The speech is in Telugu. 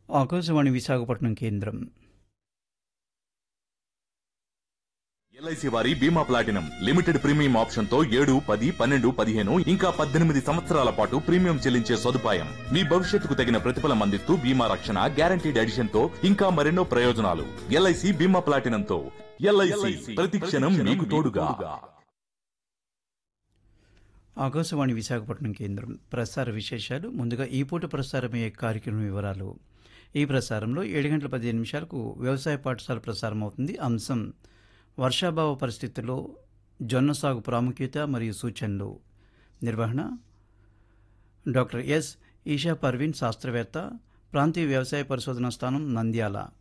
ఆకాశవాణి విశాఖపట్నం కేంద్రం ఎల్ఐసి వారి బీమా ప్లాటినం లిమిటెడ్ ప్రీమియం ఆప్షన్ తో ఏడు పది పన్నెండు పదిహేను ఇంకా పద్దెనిమిది సంవత్సరాల పాటు ప్రీమియం చెల్లించే సదుపాయం మీ భవిష్యత్తుకు తగిన ప్రతిఫలం అందిస్తూ బీమా రక్షణ గ్యారంటీడ్ ఎడిషన్ తో ఇంకా మరెన్నో ప్రయోజనాలు ఎల్ఐసి బీమా ప్లాటినం తో ఎల్ఐసి ప్రతి క్షణం మీకు తోడుగా ఆకాశవాణి విశాఖపట్నం కేంద్రం ప్రసార విశేషాలు ముందుగా ఈ పూట ప్రసారమయ్యే కార్యక్రమం వివరాలు ఈ ప్రసారంలో ఏడు గంటల పదిహేను నిమిషాలకు వ్యవసాయ పాఠశాల ప్రసారం అవుతుంది అంశం వర్షాభావ పరిస్థితుల్లో జొన్న సాగు ప్రాముఖ్యత మరియు సూచనలు నిర్వహణ డాక్టర్ ఎస్ ఈషా పర్వీన్ శాస్త్రవేత్త ప్రాంతీయ వ్యవసాయ పరిశోధనా స్థానం నంద్యాల